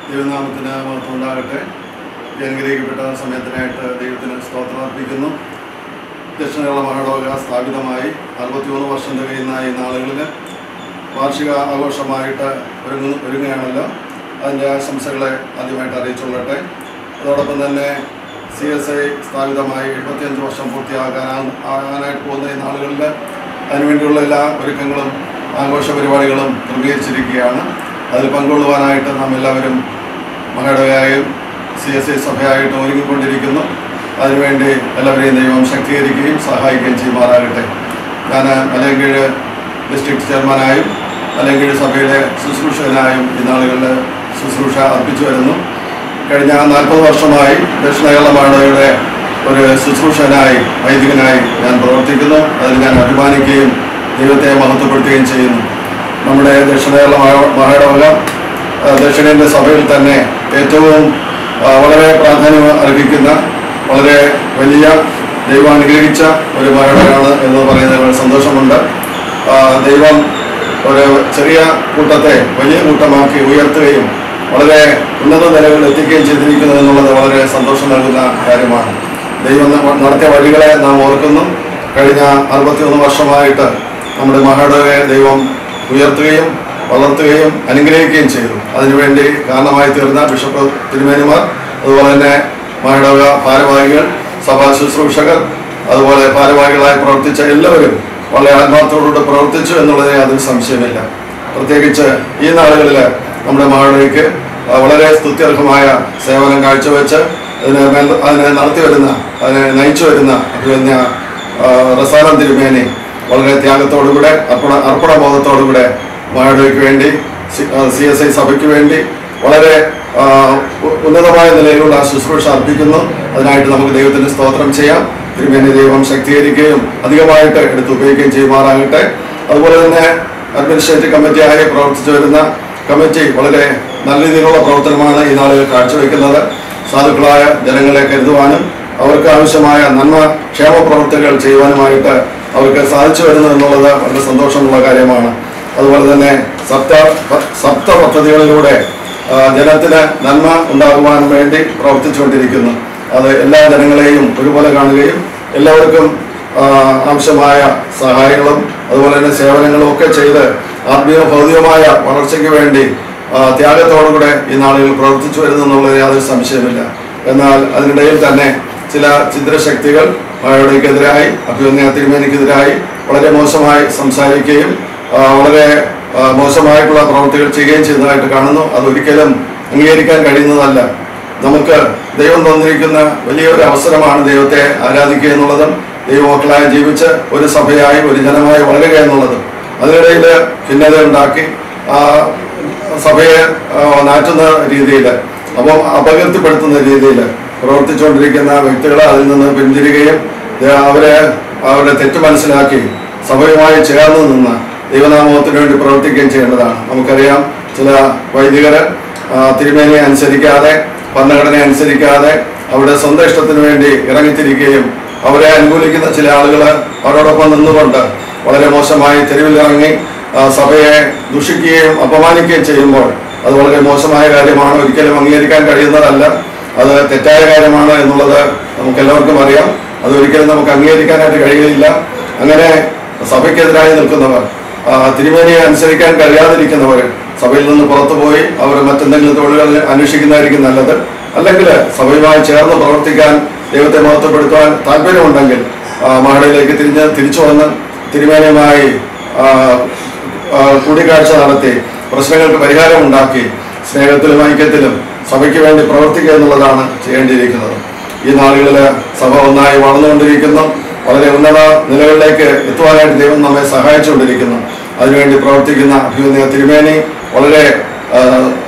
ദൈവനാമത്തിന് മഹത്വം ഉണ്ടാകട്ടെ ഈ അനുഗ്രഹിക്കപ്പെട്ട സമയത്തിനായിട്ട് ദൈവത്തിന് സ്തോത്രം അർപ്പിക്കുന്നു ദക്ഷിണകേരള മഹാലോക സ്ഥാപിതമായി അറുപത്തിമൂന്ന് വർഷം തികയുന്ന ഈ നാളുകളിൽ വാർഷിക ആഘോഷമായിട്ട് ഒരുങ്ങു ഒരുങ്ങുകയാണല്ലോ അതിൻ്റെ ആശംസകളെ ആദ്യമായിട്ട് അറിയിച്ചുകൊള്ളട്ടെ അതോടൊപ്പം തന്നെ സി എസ് ഐ സ്ഥാപിതമായി എഴുപത്തിയഞ്ച് വർഷം പൂർത്തിയാകാൻ ആകാനായിട്ട് പോകുന്ന ഈ നാളുകളിൽ അതിനുവേണ്ടിയുള്ള എല്ലാ ഒരുക്കങ്ങളും ആഘോഷ പരിപാടികളും ക്രമീകരിച്ചിരിക്കുകയാണ് അതിൽ പങ്കുകൊള്ളുവാനായിട്ട് നാം എല്ലാവരും മഹടവയായും സി എസ് ഐ സഭയായിട്ടും ഒരുങ്ങിക്കൊണ്ടിരിക്കുന്നു അതിനുവേണ്ടി എല്ലാവരെയും ദൈവം ശക്തീകരിക്കുകയും സഹായിക്കുകയും ചെയ്യുമാറാകട്ടെ ഞാൻ മലയങ്കീഴ് ഡിസ്ട്രിക്ട് ചെയർമാനായും മലയങ്കീഴ് സഭയിലെ ശുശ്രൂഷകനായും ഈ നാളുകളിൽ ശുശ്രൂഷ അർപ്പിച്ചു വരുന്നു കഴിഞ്ഞ നാൽപ്പത് വർഷമായി ദക്ഷിണ കേരള മാടയുടെ ഒരു ശുശ്രൂഷകനായി വൈദികനായി ഞാൻ പ്രവർത്തിക്കുന്നു അതിൽ ഞാൻ അഭിമാനിക്കുകയും ദൈവത്തെ മഹത്വപ്പെടുത്തുകയും ചെയ്യുന്നു നമ്മുടെ ദക്ഷിണ കേരള മഹാടവക ദക്ഷിണേന്ത്യ സഭയിൽ തന്നെ ഏറ്റവും ആ, വളരെ പ്രാധാന്യം അർഹിക്കുന്ന വളരെ വലിയ ദൈവം അനുഗ്രഹിച്ച ഒരു മഹാടവയാണ് എന്ന് പറയുന്നതിൽ വളരെ സന്തോഷമുണ്ട് ആ, ദൈവം ഒരു ചെറിയ കൂട്ടത്തെ വലിയ കൂട്ടമാക്കി ഉയർത്തുകയും വളരെ ഉന്നത നിലകളിൽ എത്തിക്കുകയും ചെയ്തിരിക്കുന്നു എന്നുള്ളത് വളരെ സന്തോഷം നൽകുന്ന കാര്യമാണ് ദൈവം ന- നടത്തിയ വഴികളെ നാം ഓർക്കുന്നു കഴിഞ്ഞ അറുപത്തിയൊന്ന് വർഷമായിട്ട് നമ്മുടെ മഹാടവയെ ദൈവം ഉയർത്തുകയും വളർത്തുകയും അനുഗ്രഹിക്കുകയും ചെയ്തു അതിനുവേണ്ടി കാരണമായി തീർന്ന ബിഷപ്പ് തിരുമേനിമാർ അതുപോലെ തന്നെ മഹാടവ ഭാരവാഹികൾ സഭാ ശുശ്രൂഷകർ അതുപോലെ ഭാരവാഹികളായി പ്രവർത്തിച്ച എല്ലാവരും വളരെ ആത്മാർത്ഥത്തോടുകൂടി പ്രവർത്തിച്ചു എന്നുള്ളതിന് യാതൊരു സംശയമില്ല പ്രത്യേകിച്ച് ഈ നാളുകളിൽ നമ്മുടെ മഹാടവയ്ക്ക് വളരെ സ്തുത്യർഹമായ സേവനം കാഴ്ചവെച്ച് അതിനെ മേൽ അതിനെ നടത്തി വരുന്ന അതിനെ നയിച്ചു വരുന്ന അഭിമന്യ റസാനം തിരുമേനി വളരെ ത്യാഗത്തോടുകൂടെ അർപ്പണ അർപ്പണബോധത്തോടുകൂടെ മായടയ്ക്ക് വേണ്ടി സി എസ് ഐ സഭയ്ക്ക് വേണ്ടി വളരെ ആ, ഉ- ഉന്നതമായ നിലയിലുള്ള ശുശ്രൂഷ അർപ്പിക്കുന്നു അതിനായിട്ട് നമുക്ക് ദൈവത്തിന് സ്തോത്രം ചെയ്യാം തിരുമേനി ദൈവം ശക്തീകരിക്കുകയും അധികമായിട്ട് എടുത്ത് ഉപയോഗിക്കുകയും ചെയ്യുമാറാകട്ടെ അതുപോലെ തന്നെ അഡ്മിനിസ്ട്രേറ്റീവ് കമ്മിറ്റിയായി പ്രവർത്തിച്ചു വരുന്ന കമ്മിറ്റി വളരെ നല്ല രീതിയിലുള്ള പ്രവർത്തനമാണ് ഈ നാളുകൾ കാഴ്ചവെക്കുന്നത് സാധുക്കളായ ജനങ്ങളെ കരുതുവാനും അവർക്ക് ആവശ്യമായ നന്മ ക്ഷേമ പ്രവർത്തികൾ ചെയ്യുവാനുമായിട്ട് അവർക്ക് സാധിച്ചു വരുന്നു എന്നുള്ളത് വളരെ സന്തോഷമുള്ള കാര്യമാണ് അതുപോലെ തന്നെ സപ്ത സപ്ത പദ്ധതികളിലൂടെ ആ, ജനത്തിന് നന്മ ഉണ്ടാകുവാൻ വേണ്ടി പ്രവർത്തിച്ചുകൊണ്ടിരിക്കുന്നു അത് എല്ലാ ജനങ്ങളെയും ഒരുപോലെ കാണുകയും എല്ലാവർക്കും ആ, ആവശ്യമായ സഹായങ്ങളും അതുപോലെ തന്നെ സേവനങ്ങളും ഒക്കെ ചെയ്ത് ആത്മീയ ഭൗതികമായ വളർച്ചയ്ക്ക് വേണ്ടി ആ, ത്യാഗത്തോടുകൂടെ ഈ നാളുകൾ പ്രവർത്തിച്ചു വരുന്നു എന്നുള്ളത് യാതൊരു സംശയമില്ല എന്നാൽ അതിനിടയിൽ തന്നെ ചില ചിദ്രശക്തികൾ മഴയുടെക്കെതിരായി അഭിമന്യ തിരുമേനിക്കെതിരായി വളരെ മോശമായി സംസാരിക്കുകയും ആ, വളരെ ആ, മോശമായിട്ടുള്ള പ്രവൃത്തികൾ ചെയ്യുകയും ചെയ്യുന്നതായിട്ട് കാണുന്നു അതൊരിക്കലും അംഗീകരിക്കാൻ കഴിയുന്നതല്ല നമുക്ക് ദൈവം തന്നിരിക്കുന്ന വലിയൊരു അവസരമാണ് ദൈവത്തെ ആരാധിക്കുക എന്നുള്ളതും ദൈവമക്കളായി ജീവിച്ച് ഒരു സഭയായി ഒരു ജനമായി വളരുക എന്നുള്ളതും അതിനിടയിൽ ഭിന്നത ഉണ്ടാക്കി ആ സഭയെ ആ, നാറ്റുന്ന രീതിയിൽ അപ്പം അപകീർത്തിപ്പെടുത്തുന്ന രീതിയിൽ പ്രവർത്തിച്ചുകൊണ്ടിരിക്കുന്ന വ്യക്തികളെ അതിൽ നിന്ന് പിന്തിരികയും ദേ- അവരെ അവരുടെ തെറ്റ് മനസ്സിലാക്കി സഭയുമായി ചേർന്ന് നിന്ന് ദൈവനാമത്തിന് വേണ്ടി പ്രവർത്തിക്കുകയും ചെയ്യേണ്ടതാണ് നമുക്കറിയാം ചില വൈദികര് ആ, തിരുമേനിയെ അനുസരിക്കാതെ ഭരണഘടനയെ അനുസരിക്കാതെ അവരുടെ സ്വന്തം ഇഷ്ടത്തിന് വേണ്ടി ഇറങ്ങിത്തിരിക്കുകയും അവരെ അനുകൂലിക്കുന്ന ചില ആളുകൾ അവരോടൊപ്പം നിന്നുകൊണ്ട് വളരെ മോശമായി തെരുവിലിറങ്ങി ആ, സഭയെ ദുഷിക്കുകയും അപമാനിക്കുകയും ചെയ്യുമ്പോൾ അത് വളരെ മോശമായ കാര്യമാണ് ഒരിക്കലും അംഗീകരിക്കാൻ കഴിയുന്നതല്ല അത് തെറ്റായ കാര്യമാണ് എന്നുള്ളത് നമുക്ക് എല്ലാവർക്കും അറിയാം അത് ഒരിക്കലും നമുക്ക് അംഗീകരിക്കാനായിട്ട് കഴിയുകയില്ല അങ്ങനെ സഭയ്ക്കെതിരായി നിൽക്കുന്നവർ ആ, തിരുമേനിയെ അനുസരിക്കാൻ കഴിയാതിരിക്കുന്നവർ സഭയിൽ നിന്ന് പുറത്തുപോയി അവർ മറ്റെന്തെങ്കിലും തൊഴിലുകൾ അന്വേഷിക്കുന്നതായിരിക്കും നല്ലത് അല്ലെങ്കിൽ സഭയുമായി ചേർന്ന് പ്രവർത്തിക്കാൻ ദൈവത്തെ മഹത്വപ്പെടുത്തുവാൻ താല്പര്യമുണ്ടെങ്കിൽ ആ, മാടയിലേക്ക് തിരിഞ്ഞ് തിരിച്ചു വന്ന് തിരുമേനിയുമായി ആ, ആ, കൂടിക്കാഴ്ച നടത്തി പ്രശ്നങ്ങൾക്ക് പരിഹാരം ഉണ്ടാക്കി സ്നേഹത്തിലും ഐക്യത്തിലും സഭയ്ക്ക് വേണ്ടി പ്രവർത്തിക്കുക എന്നുള്ളതാണ് ചെയ്യേണ്ടിയിരിക്കുന്നത് ഈ നാളുകളിൽ സഭ ഒന്നായി വളർന്നുകൊണ്ടിരിക്കുന്നു വളരെ ഉന്നത നിലകളിലേക്ക് എത്തുവാനായിട്ട് ദൈവം നമ്മെ സഹായിച്ചുകൊണ്ടിരിക്കുന്നു അതിനുവേണ്ടി പ്രവർത്തിക്കുന്ന അഭിമന്യ തിരുമേനി വളരെ ആ,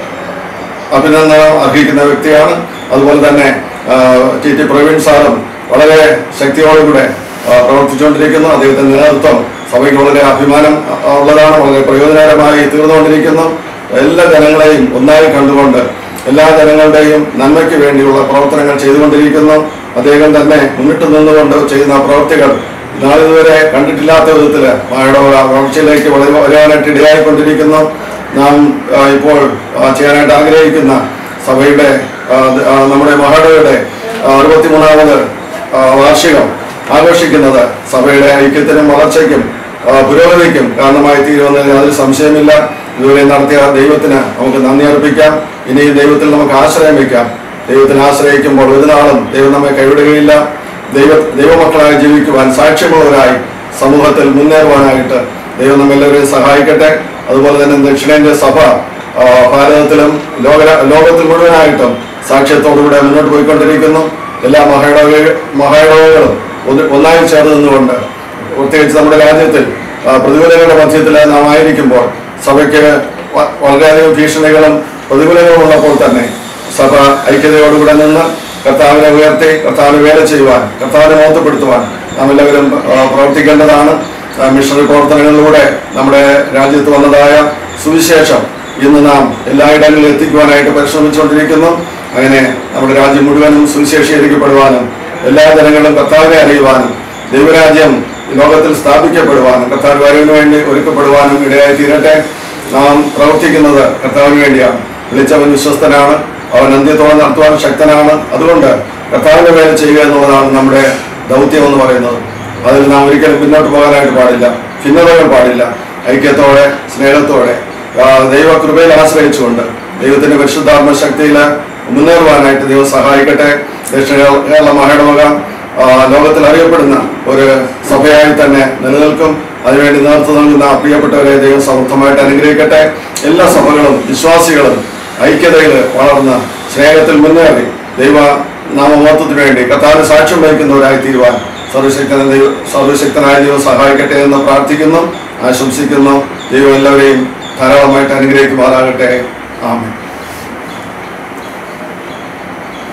അഭിനന്ദനം അർഹിക്കുന്ന വ്യക്തിയാണ് അതുപോലെ തന്നെ ആ, ടി ടി പ്രവീൺ സാറും വളരെ ശക്തിയോടുകൂടെ ആ, പ്രവർത്തിച്ചുകൊണ്ടിരിക്കുന്നു അദ്ദേഹത്തിന്റെ നേതൃത്വം സഭയ്ക്ക് വളരെ അഭിമാനം ആ, ഉള്ളതാണ് വളരെ പ്രയോജനകരമായി തീർന്നുകൊണ്ടിരിക്കുന്നു എല്ലാ ജനങ്ങളെയും ഒന്നായി കണ്ടുകൊണ്ട് എല്ലാ ജനങ്ങളുടെയും നന്മയ്ക്ക് വേണ്ടിയുള്ള പ്രവർത്തനങ്ങൾ ചെയ്തുകൊണ്ടിരിക്കുന്നു അദ്ദേഹം തന്നെ മുന്നിട്ട് നിന്നുകൊണ്ട് ചെയ്യുന്ന പ്രവൃത്തികൾ നാളിതുവരെ കണ്ടിട്ടില്ലാത്ത വിധത്തിൽ മായുടെ വളർച്ചയിലേക്ക് വള- വരാനായിട്ട് ഇടയായിക്കൊണ്ടിരിക്കുന്നു നാം ആ, ഇപ്പോൾ ആ, ചെയ്യാനായിട്ട് ആഗ്രഹിക്കുന്ന സഭയുടെ ആ, ദ- ആ, നമ്മുടെ മഹാടയുടെ അറുപത്തിമൂന്നാമത് ആ, വാർഷികം ആഘോഷിക്കുന്നത് സഭയുടെ ഐക്യത്തിനും വളർച്ചയ്ക്കും ആ, പുരോഗതിക്കും കാരണമായി തീരുമെന്നതിൽ യാതൊരു സംശയമില്ല ഇതുവരെ നടത്തിയ ദൈവത്തിന് നമുക്ക് നന്ദി അർപ്പിക്കാം ഇനി ദൈവത്തിൽ നമുക്ക് ആശ്രയം വയ്ക്കാം ദൈവത്തിൽ ആശ്രയിക്കുമ്പോൾ ഒരു നാളും ദൈവം നമ്മെ കൈവിടുകയില്ല ദൈവ ദൈവമക്കളായി ജീവിക്കുവാൻ സാക്ഷ്യമുള്ളവരായി സമൂഹത്തിൽ മുന്നേറുവാനായിട്ട് ദൈവം നമ്മെല്ലാവരെയും സഹായിക്കട്ടെ അതുപോലെ തന്നെ ദക്ഷിണേന്ത്യ സഭ ആ, ഭാരതത്തിലും ലോക ലോകത്തിൽ മുഴുവനായിട്ടും സാക്ഷ്യത്തോടുകൂടെ മുന്നോട്ട് പോയിക്കൊണ്ടിരിക്കുന്നു എല്ലാ മഹായിടവ മഹായിടവകളും ഒന്ന് ഒന്നായി ചേർന്ന് നിന്നുകൊണ്ട് പ്രത്യേകിച്ച് നമ്മുടെ രാജ്യത്തിൽ ആ, പ്രതികൂലങ്ങളുടെ മധ്യത്തിൽ നാം ആയിരിക്കുമ്പോൾ സഭയ്ക്ക് വ- വളരെയധികം ഭീഷണികളും പ്രതികൂലങ്ങളും ഉള്ളപ്പോൾ തന്നെ സഭ ഐക്യതയോടുകൂടെ നിന്ന് കർത്താവിനെ ഉയർത്തി കർത്താവിന് വേല ചെയ്യുവാൻ കർത്താവിനെ മഹത്വപ്പെടുത്തുവാൻ നാം എല്ലാവരും ആ, പ്രവർത്തിക്കേണ്ടതാണ് ആ, മിഷണറി പ്രവർത്തനങ്ങളിലൂടെ നമ്മുടെ രാജ്യത്ത് വന്നതായ സുവിശേഷം ഇന്ന് നാം എല്ലായിടങ്ങളിലും എത്തിക്കുവാനായിട്ട് പരിശ്രമിച്ചുകൊണ്ടിരിക്കുന്നു അങ്ങനെ നമ്മുടെ രാജ്യം മുഴുവനും സുവിശേഷീകരിക്കപ്പെടുവാനും എല്ലാ ജനങ്ങളും കർത്താവിനെ അറിയുവാനും ദൈവരാജ്യം ഈ ലോകത്തിൽ സ്ഥാപിക്കപ്പെടുവാനും കർത്താവ് വരവിന് വേണ്ടി ഒരുക്കപ്പെടുവാനും ഇടയായി തീരട്ടെ നാം പ്രവർത്തിക്കുന്നത് കർത്താവിന് വേണ്ടിയാണ് വിളിച്ചവൻ വിശ്വസ്തനാണ് അവൻ അന്ത്യത്തോളം നടത്തുവാൻ ശക്തനാണ് അതുകൊണ്ട് കർത്താവിന്റെ വേല ചെയ്യുക എന്നുള്ളതാണ് നമ്മുടെ ദൗത്യം എന്ന് പറയുന്നത് അതിൽ നാം ഒരിക്കലും പിന്നോട്ട് പോകാനായിട്ട് പാടില്ല ഭിന്നതകൾ പാടില്ല ഐക്യത്തോടെ സ്നേഹത്തോടെ ആ, ദൈവകൃപയിൽ ആശ്രയിച്ചുകൊണ്ട് ദൈവത്തിന്റെ പരിശുദ്ധാത്മ ശക്തിയിൽ മുന്നേറുവാനായിട്ട് ദൈവം സഹായിക്കട്ടെ ദക്ഷിണ കേരള മഹായിടവക ആ, ലോകത്തിൽ അറിയപ്പെടുന്ന ഒരു സഭയായി തന്നെ നിലനിൽക്കും അതിനുവേണ്ടി നേതൃത്വം നൽകുന്ന പ്രിയപ്പെട്ടവരെ ദൈവം സമർത്ഥമായിട്ട് അനുഗ്രഹിക്കട്ടെ എല്ലാ സഭകളും വിശ്വാസികളും ഐക്യതയിൽ വളർന്ന് സ്നേഹത്തിൽ മുന്നേറി ദൈവ നാമമഹത്വത്തിന് വേണ്ടി കർത്താവിന് സാക്ഷ്യം വഹിക്കുന്നവരായി തീരുവാൻ സർവശക്തന ദൈവ സർവശക്തനായ ദൈവം സഹായിക്കട്ടെ എന്ന് പ്രാർത്ഥിക്കുന്നു ആശംസിക്കുന്നു ദൈവം എല്ലാവരെയും ധാരാളമായിട്ട് അനുഗ്രഹിക്കുമാറാകട്ടെ ആമേൻ